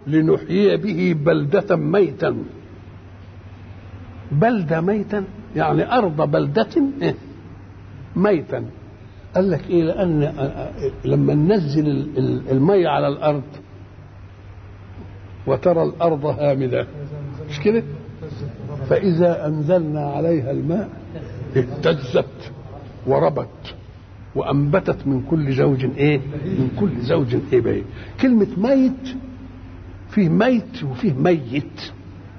لنحيي به بلدة ميتا بلدة ميتا يعني أرض بلدة إيه؟ ميتا قال لك إيه لأن لما ننزل المية على الأرض وترى الأرض هامدة مش كده فإذا أنزلنا عليها الماء اهتزت وربت وأنبتت من كل زوج إيه من كل زوج إيه بيه كلمة ميت فيه ميت وفيه ميت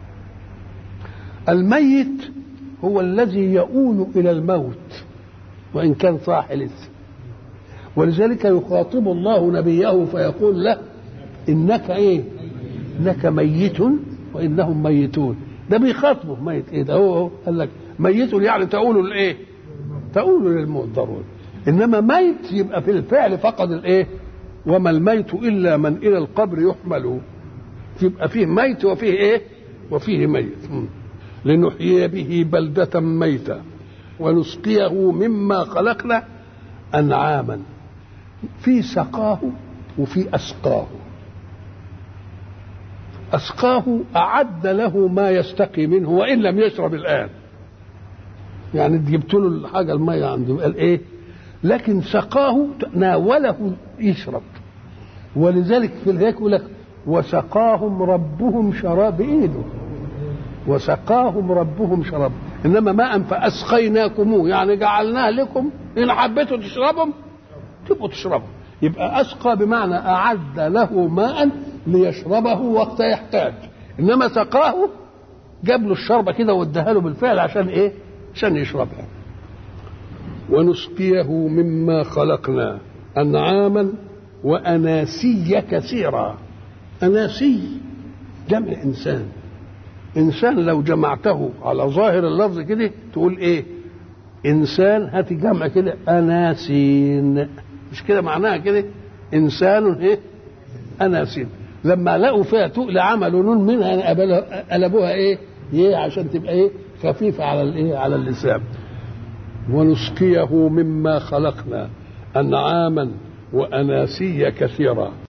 الميت هو الذي يؤول إلى الموت وإن كان صاحي لسه ولذلك يخاطب الله نبيه فيقول له إنك إيه إنك ميت وإنهم ميتون ده بيخاطبه ميت إيه ده هو, هو قال لك ميت يعني تقول الإيه تقول للموت ضروري إنما ميت يبقى في الفعل فقد الإيه وما الميت إلا من إلى القبر يحمل يبقى فيه ميت وفيه إيه وفيه ميت م. لنحيي به بلدة ميتة ونسقيه مما خلقنا أنعاما في سقاه وفي أسقاه أسقاه أعد له ما يستقي منه وإن لم يشرب الآن يعني جبت له الحاجة المية عنده قال إيه لكن سقاه ناوله يشرب ولذلك في الهيك يقول لك وسقاهم ربهم شراب ايده وسقاهم ربهم شراب انما ماء فاسقيناكموه يعني جعلناه لكم ان حبيتوا تشربهم تبقوا تشربوا يبقى اسقى بمعنى اعد له ماء ليشربه وقت يحتاج انما سقاه جاب له الشربة كده واداها له بالفعل عشان ايه عشان يشربها ونسقيه مما خلقنا انعاما واناسي كثيرا اناسي جمع انسان انسان لو جمعته على ظاهر اللفظ كده تقول ايه انسان هات جمع كده اناسين مش كده معناها كده انسان ايه اناسين لما لقوا فيها تقل عملوا نون منها قلبوها ايه ايه عشان تبقى ايه خفيفه على الايه على اللسان ونسقيه مما خلقنا انعاما واناسيا كثيرا